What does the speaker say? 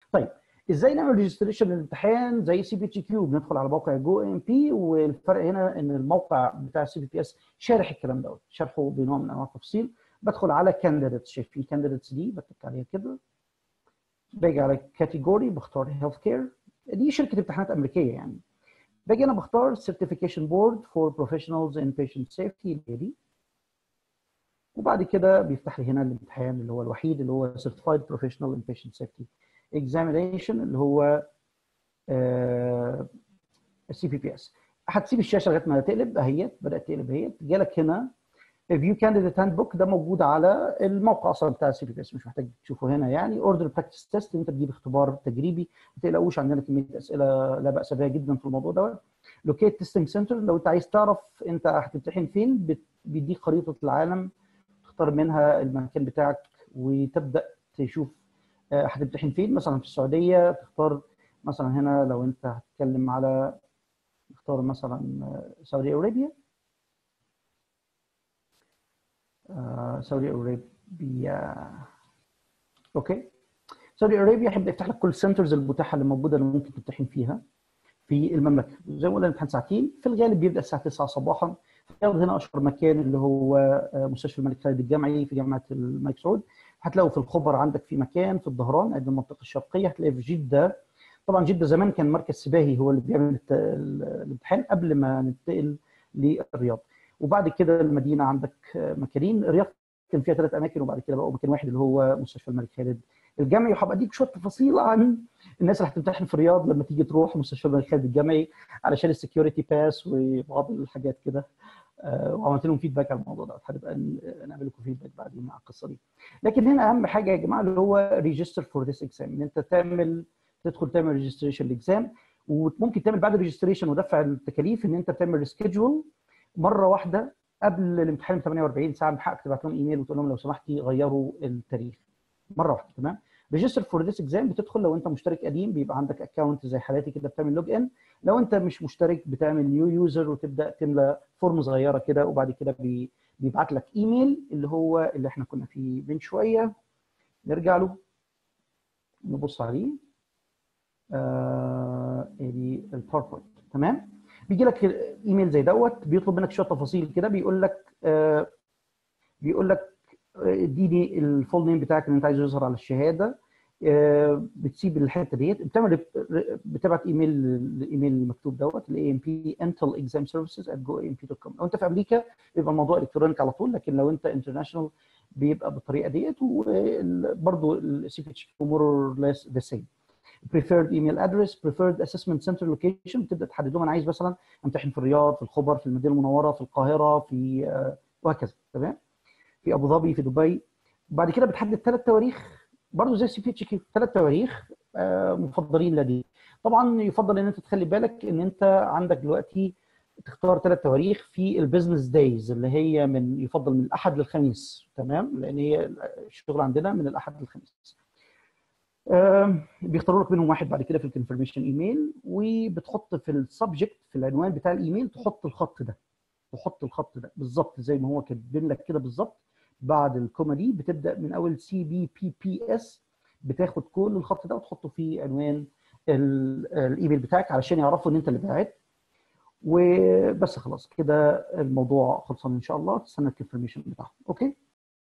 طيب ازاي نعمل ريجستريشن للامتحان زي سي بي تي كيو بندخل على موقع جو ام بي والفرق هنا ان الموقع بتاع السي بي بي اس شارح الكلام دوت شرحه بنوع من انواع التفصيل بدخل على كانديديتس شايفين كانديديتس دي بكتب عليها كده باجي على كاتيجوري بختار هيلث كير دي شركه امتحانات امريكيه يعني باجي انا بختار سيرتيفيكيشن بورد فور بروفيشنالز ان بيشنت سيفتي اللي هي دي وبعد كده بيفتح لي هنا الامتحان اللي هو الوحيد اللي هو سيرتيفايد بروفيشنال ان بيشنت سيفتي اكزامينيشن اللي هو السي بي بي اس هتسيب الشاشه لغايه ما تقلب اهيت بدات تقلب اهيت جالك هنا فيو كانديديت هاند بوك ده موجود على الموقع اصلا بتاع السي بي بي اس مش محتاج تشوفه هنا يعني اوردر براكتس تيست انت بتجيب اختبار تجريبي ما تقلقوش عندنا كميه اسئله لا باس بها جدا في الموضوع دوت لوكيت تيستنج سنتر لو انت عايز تعرف انت هتمتحن فين بيديك خريطه العالم تختار منها المكان بتاعك وتبدا تشوف هتمتحن فين مثلا في السعوديه تختار مثلا هنا لو انت هتتكلم على نختار مثلا سعودي ارابيا سعودي ارابيا اوكي سعودي ارابيا هيبدا يفتح لك كل السنترز المتاحه اللي موجوده اللي ممكن تمتحن فيها في المملكه زي ما قلنا الامتحان ساعتين في الغالب بيبدا الساعه 9 صباحا ياخد هنا اشهر مكان اللي هو مستشفى الملك خالد الجامعي في جامعه الملك سعود هتلاقوا في الخبر عندك في مكان في الظهران عند المنطقه الشرقيه هتلاقي في جده طبعا جده زمان كان مركز سباهي هو اللي بيعمل الامتحان قبل ما ننتقل للرياض وبعد كده المدينه عندك مكانين الرياض كان فيها ثلاث اماكن وبعد كده بقوا مكان واحد اللي هو مستشفى الملك خالد الجامعي وهبقى اديك شويه تفاصيل عن الناس اللي هتمتحن في الرياض لما تيجي تروح مستشفى الملك خالد الجامعي علشان السكيورتي باس وبعض الحاجات كده وعملت لهم فيدباك على الموضوع ده هنبقى نعمل لكم فيدباك بعدين مع القصه دي لكن هنا اهم حاجه يا جماعه اللي هو ريجستر فور ذيس اكزام ان انت تعمل تدخل تعمل ريجستريشن لاكزام وممكن تعمل بعد الريجستريشن ودفع التكاليف ان انت تعمل سكيدجول مره واحده قبل الامتحان ب 48 ساعه من حقك تبعت لهم ايميل وتقول لهم لو سمحتي غيروا التاريخ مره واحده تمام ريجستر فور ذيس اكزام بتدخل لو انت مشترك قديم بيبقى عندك اكونت زي حالاتي كده بتعمل لوج ان لو انت مش مشترك بتعمل نيو يوزر وتبدا تملى فورم صغيره كده وبعد كده بي بيبعت لك ايميل اللي هو اللي احنا كنا فيه من شويه نرجع له نبص عليه آه ادي الباوربوينت تمام بيجي لك ايميل زي دوت بيطلب منك شويه تفاصيل كده بيقول لك آه بيقول لك اديني الفول نيم بتاعك اللي انت عايزه يظهر على الشهاده آه بتسيب الحته ديت بتعمل بتبعت ايميل الايميل المكتوب دوت الاي ام بي انتل اكزام سيرفيسز @goamp.com لو انت في امريكا بيبقى الموضوع الكترونيك على طول لكن لو انت انترناشونال بيبقى بالطريقه ديت وبرضه السي بي اتش مور ليس ذا سيم preferred email address preferred assessment center location بتبدا تحدد لهم انا عايز مثلا امتحن في الرياض في الخبر في المدينه المنوره في القاهره في آه وهكذا تمام في ابو ظبي في دبي بعد كده بتحدد ثلاث تواريخ برضه زي السي بي اتش كيو ثلاث تواريخ آه مفضلين لدي طبعا يفضل ان انت تخلي بالك ان انت عندك دلوقتي تختار ثلاث تواريخ في البيزنس دايز اللي هي من يفضل من الاحد للخميس تمام لان هي الشغل عندنا من الاحد للخميس آه بيختاروا لك منهم واحد بعد كده في الكونفرميشن ايميل وبتحط في السبجكت في العنوان بتاع الايميل تحط الخط ده تحط الخط ده بالظبط زي ما هو كاتبين لك كده بالظبط بعد الكوما دي بتبدا من اول سي بي بي بي اس بتاخد كل الخط ده وتحطه في عنوان الايميل بتاعك علشان يعرفوا ان انت اللي باعت وبس خلاص كده الموضوع خلصان ان شاء الله تستنى الكونفرميشن بتاعهم اوكي